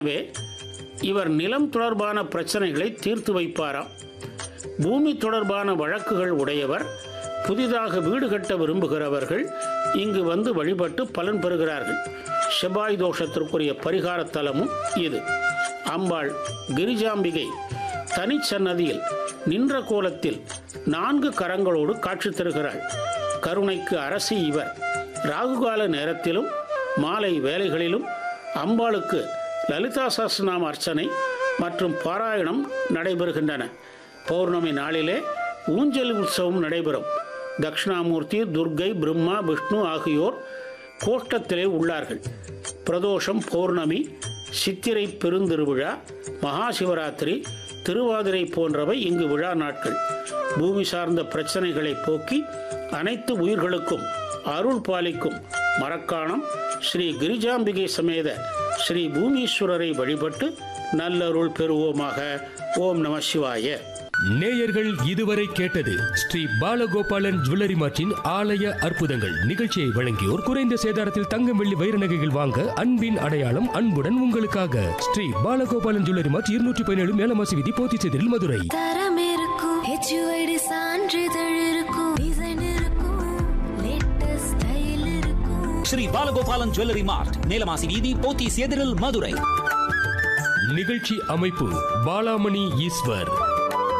எனவே இவர் நிலம் தொடர்பான பிரச்சனைகளை தீர்த்து வைப்பாராம் பூமி தொடர்பான வழக்குகள் உடையவர் புதிதாக வீடு கட்ட விரும்புகிறவர்கள் இங்கு வந்து வழிபட்டு பலன் பெறுகிறார்கள் செவ்வாய் தோஷத்திற்குரிய பரிகார தலமும் இது அம்பாள் கிரிஜாம்பிகை தனிச்சன்னதியில் நின்ற கோலத்தில் நான்கு கரங்களோடு காட்சி தருகிறாள் கருணைக்கு அரசி இவர் ராகுகால நேரத்திலும் மாலை வேலைகளிலும் அம்பாளுக்கு லலிதா சஹஸ்ரநாம அர்ச்சனை மற்றும் பாராயணம் நடைபெறுகின்றன பௌர்ணமி நாளிலே ஊஞ்சல் உற்சவம் நடைபெறும் தட்சிணாமூர்த்தி துர்க்கை பிரம்மா விஷ்ணு ஆகியோர் கோஷ்டத்திலே உள்ளார்கள் பிரதோஷம் பௌர்ணமி சித்திரை பெருந்திருவிழா மகா சிவராத்திரி திருவாதிரை போன்றவை இங்கு விழா நாட்கள் பூமி சார்ந்த பிரச்சனைகளை போக்கி அனைத்து உயிர்களுக்கும் அருள் பாலிக்கும் மரக்காணம் ஸ்ரீ கிரிஜாம்பிகை சமேத ஸ்ரீ பூமீஸ்வரரை வழிபட்டு நல்லருள் பெறுவோமாக ஓம் நம சிவாய நேயர்கள் இதுவரை கேட்டது ஸ்ரீ பாலகோபாலன் ஜுவல்லரி மார்ட்டின் ஆலய அற்புதங்கள் நிகழ்ச்சியை வழங்கியோர் குறைந்த சேதாரத்தில் தங்கம் வெள்ளி வைர நகைகள் வாங்க அன்பின் அடையாளம் அன்புடன் உங்களுக்காக ஸ்ரீ பாலகோபாலன் ஜுவல்லரி மார்ட் இருநூற்றி பதினேழு மேலமாசி விதி போத்திச்செதில் மதுரை தரம் இருக்கும் ஹெச்யூஐடி சான்றிதழ் இருக்கும் டிசைன் இருக்கும் லேட்டஸ்ட் ஸ்டைல் இருக்கும் ஸ்ரீ பாலகோபாலன் ஜுவல்லரி மார்ட் நீலமாசி வீதி போத்தீஸ் எதிரில் மதுரை நிகழ்ச்சி அமைப்பு பாலாமணி ஈஸ்வர்